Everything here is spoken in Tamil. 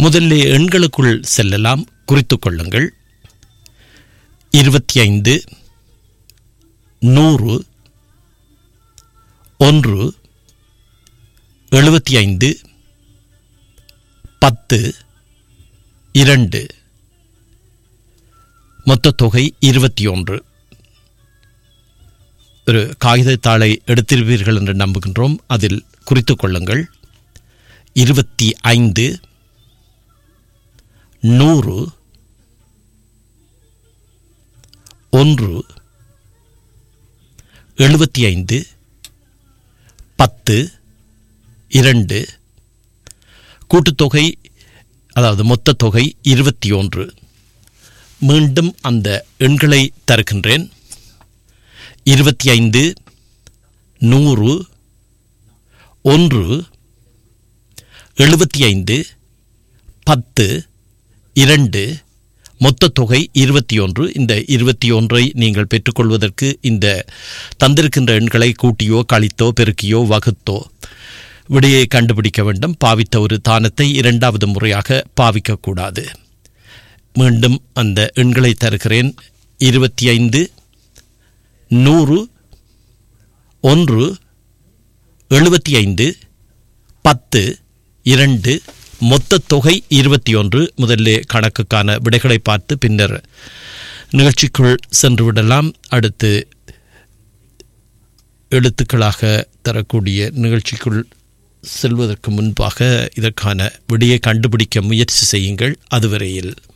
முதல்ல எண்களுக்குள் செல்லலாம் குறித்துக் கொள்ளுங்கள் இருபத்தி ஐந்து நூறு ஒன்று எழுபத்தி ஐந்து பத்து இரண்டு மொத்த தொகை இருபத்தி ஒன்று ஒரு காகிதத்தாளை எடுத்திருப்பீர்கள் என்று நம்புகின்றோம் அதில் குறித்துக் கொள்ளுங்கள் இருபத்தி ஐந்து நூறு ஒன்று எழுபத்தி ஐந்து பத்து இரண்டு கூட்டுத்தொகை அதாவது மொத்த தொகை இருபத்தி ஒன்று மீண்டும் அந்த எண்களை தருகின்றேன் இருபத்தி ஐந்து நூறு ஒன்று எழுபத்தி ஐந்து பத்து இரண்டு மொத்த தொகை இருபத்தி ஒன்று இந்த இருபத்தி ஒன்றை நீங்கள் பெற்றுக்கொள்வதற்கு இந்த தந்திருக்கின்ற எண்களை கூட்டியோ கழித்தோ பெருக்கியோ வகுத்தோ விடையை கண்டுபிடிக்க வேண்டும் பாவித்த ஒரு தானத்தை இரண்டாவது முறையாக பாவிக்கக்கூடாது மீண்டும் அந்த எண்களை தருகிறேன் இருபத்தி ஐந்து நூறு ஒன்று எழுபத்தி ஐந்து பத்து இரண்டு மொத்த தொகை இருபத்தி ஒன்று முதல்ல கணக்குக்கான விடைகளை பார்த்து பின்னர் நிகழ்ச்சிக்குள் சென்று விடலாம் அடுத்து எழுத்துக்களாக தரக்கூடிய நிகழ்ச்சிக்குள் செல்வதற்கு முன்பாக இதற்கான விடையை கண்டுபிடிக்க முயற்சி செய்யுங்கள் அதுவரையில்